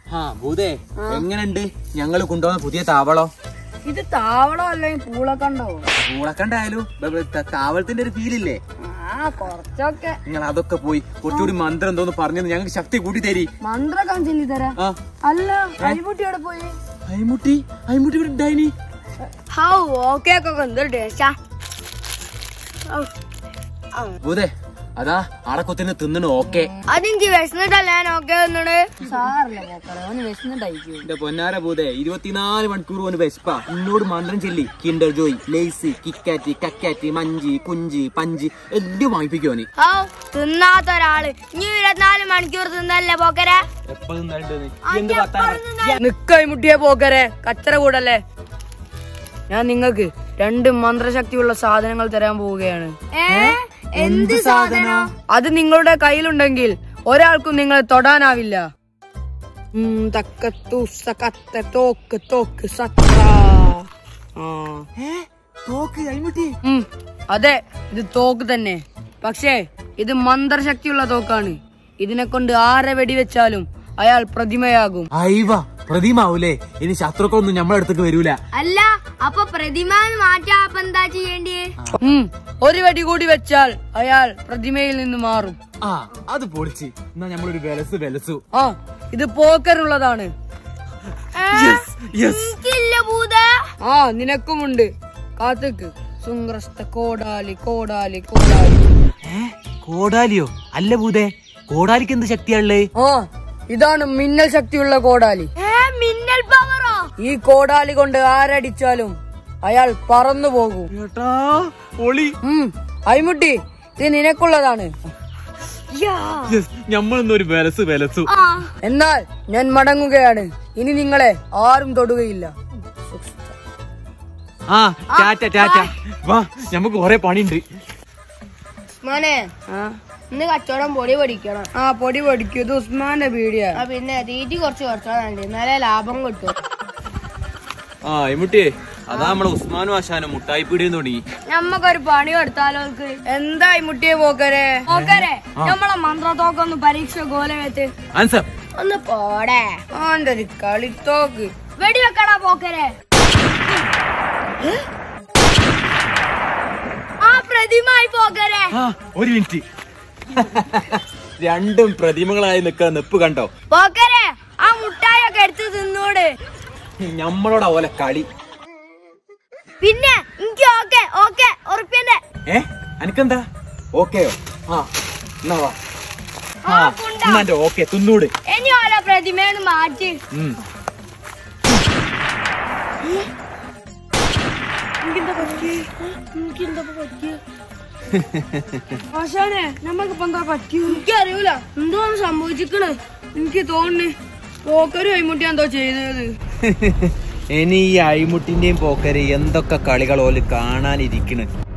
ആ ഭൂതേ എങ്ങനെയുണ്ട് ഞങ്ങൾ കൊണ്ടുവന്ന പുതിയ താവളോ ഇത് താവളം അല്ലെങ്കിൽ പൂളക്കണ്ടോ പൂളക്കണ്ടായാലും ബ- ബ- ത- താവളത്തിന്റെ ഒരു ഫീലില്ലേ ആ കൊറച്ചൊക്കെ നിങ്ങൾ അതൊക്കെ പോയി കുറച്ചുകൂടി മന്ത്രം എന്തോന്ന് പറഞ്ഞത് ഞങ്ങൾക്ക് ശക്തി കൂട്ടി തരി മന്ത്രക്കം ചൊല്ലി തരാം ആ അല്ല അരിമുട്ടി എവിടെ പോയി അയ്മുട്ടി അയ്മുട്ടി ഇവിടെ ഉണ്ടായിനി ഹൗ ഓക്കെ ഒക്കെ എന്തൊരു ടേസ്റ്റാ ഭൂതേ അതാ അടക്കൊത്തിന് തിന്നണ ഓക്കെ അതെനിക്ക് വിശന്നിട്ടല്ല ഞാൻ ഓക്കെ തന്നോട് സാറില്ല പോക്കറ അവന് വിശന്നിട്ടായിരിക്കും എന്റെ പൊന്നാര ഭൂതേ ഇരുപത്തിനാല് മണിക്കൂർ ഓന് വെസ്പ എന്നോട് മന്ത്രം ചൊല്ലി കിൻഡർ ജോയ് ലേസി കിക്കാറ്റ് കക്കാറ്റ് മഞ്ചി കുഞ്ചി പഞ്ച് എല്ലാം വാങ്ങിപ്പിക്കും ഓന് ഹൗ തിന്നാത്ത ഒരാള് ഇനി ഇരുപത്തിനാല് മണിക്കൂർ തിന്നല്ലേ പോക്കരെ എപ്പോ എന്ത് പത്താ നിക്കായി മുട്ടിയെ പോക്കരെ കച്ചറ കൂടല്ലേ ഞാൻ നിങ്ങൾക്ക് രണ്ട് മന്ത്രശക്തിയുള്ള സാധനങ്ങൾ തരാൻ പോവുകയാണ് എന്ത് സാധനം അത് നിങ്ങളുടെ കയ്യിലുണ്ടെങ്കിൽ ഒരാൾക്കും നിങ്ങളെ തൊടാനാവില്ല ഉം, തക്കത്തു സകത്ത തോക്ക് തോക്ക് സത്ത ആ. തോക്ക് അയ്മുട്ടി ഉം, അതെ ഇത് തോക്ക് തന്നെ പക്ഷേ ഇത് മന്ത്രശക്തിയുള്ള തോക്കാണ് ഇതിനെ കൊണ്ട് ആരെ വെടിവെച്ചാലും അയാൾ പ്രതിമയാകും അയവ പ്രതിമാവൂലേ ഇനി ശത്രുക്കളൊന്നും നമ്മളെ അടുത്തേക്ക് വരൂല അല്ല അപ്പൊ പ്രതിമ മാറ്റാ അപ്പൊ എന്താ ചെയ്യേണ്ടി ഉം, ഒരു വെടി കൂടി വെച്ചാൽ അയാൾ പ്രതിമയിൽ നിന്ന് മാറും ആ അത് പൊളിച്ച് എന്നാ നമ്മളൊരു വെലസ് വെലസു ആ ഇത് പോക്കറിനുള്ളതാണ് ഇല്ല ഭൂത ആ നിനക്കുമുണ്ട് കാത്തുക്ക് സുങ്ക്രസ്ത കോടാലി കോടാലി കോടാലി കോടാലിയോ അല്ല ഭൂതേ കോടാലിക്ക് എന്ത് ശക്തിയാണല്ലേ ആ ഇതാണ് മിന്നൽ ശക്തിയുള്ള കോടാലി മിന്നൽ പവറോ ഈ കോടാലി കൊണ്ട് ആരടിച്ചാലും അയാൾ പറന്നു പോകും ഏട്ടാ പൊളി ഉം അയ്മുട്ടി ഇത് നിനക്കുള്ളതാണ് ഞമ്മളൊന്നൊരു വെലസ് വെലസു എന്നാൽ ഞാൻ മടങ്ങുകയാണ് ഇനി നിങ്ങളെ ആരും തൊടുകയില്ല ആ ടാറ്റ ടാറ്റ വാ നമുക്ക് കൊറേ പണിയുണ്ട് മോനെ ആ ഇന്ന് കച്ചവടം പൊടി പഠിക്കണം ആ പൊടി പൊടിക്കും ഇത് ഉസ്മാന്റെ പീടിയ ആ പിന്നെ തീറ്റി കുറച്ച് കുറച്ചാൽ എന്നാലേ ലാഭം കിട്ടും ആ എമുട്ടിയെ അതാ നമ്മളെ ഉസ്മാനും ആശാനും മുട്ടായി പീടിയും തുടങ്ങി നമ്മക്കൊരു പണി കൊടുത്താലോ എന്തായി മുട്ടിയെ പോക്കരെ നോക്കരെ നമ്മളെ മന്ത്രത്തോക്കൊന്ന് പരീക്ഷ ഗോലകത്ത് ആൻസർ ഒന്ന് പോടെ ആന്റെ ഒരു കളിത്തോക്ക് വെടിവെക്കടാ പോക്കരെ ആ പ്രതിമായി പോക്കരെ ആ ഒരു മിനിറ്റ് രണ്ടും പ്രതിമകളായി നിൽക്കുന്ന നെപ്പ് കണ്ടോ പോക്കരെ ആ മുട്ടായൊക്കെ എടുത്ത് തിന്നൂട് ഞമ്മളോടാ ഓലെ കളി പിന്നെ എനിക്ക് ഓക്കെ ഓക്കെ ഉറപ്പിന്റെ ഏ അനക്കെന്താ ഓക്കെയോ ആ എന്നാ വാ ആ എന്നാ എന്റെ ഓക്കെ തിന്നൂട് ഇനി ഓരോ പ്രതിമേന്ന് മാറ്റി ഉം. ആശാനെ നമ്മക്കിപ്പോ എന്താ പറ്റിയ എനിക്കറിയൂല എന്തോന്ന് സംഭവിച്ചിക്കണ് എനിക്ക് തോന്നുന്നു പോക്കരും കൈമുട്ടി എന്തോ ചെയ്തത് ഇനി ഈ അഴിമുട്ടിന്റെയും പോക്കര് എന്തൊക്കെ കളികൾ ഓല് കാണാനിരിക്കണ്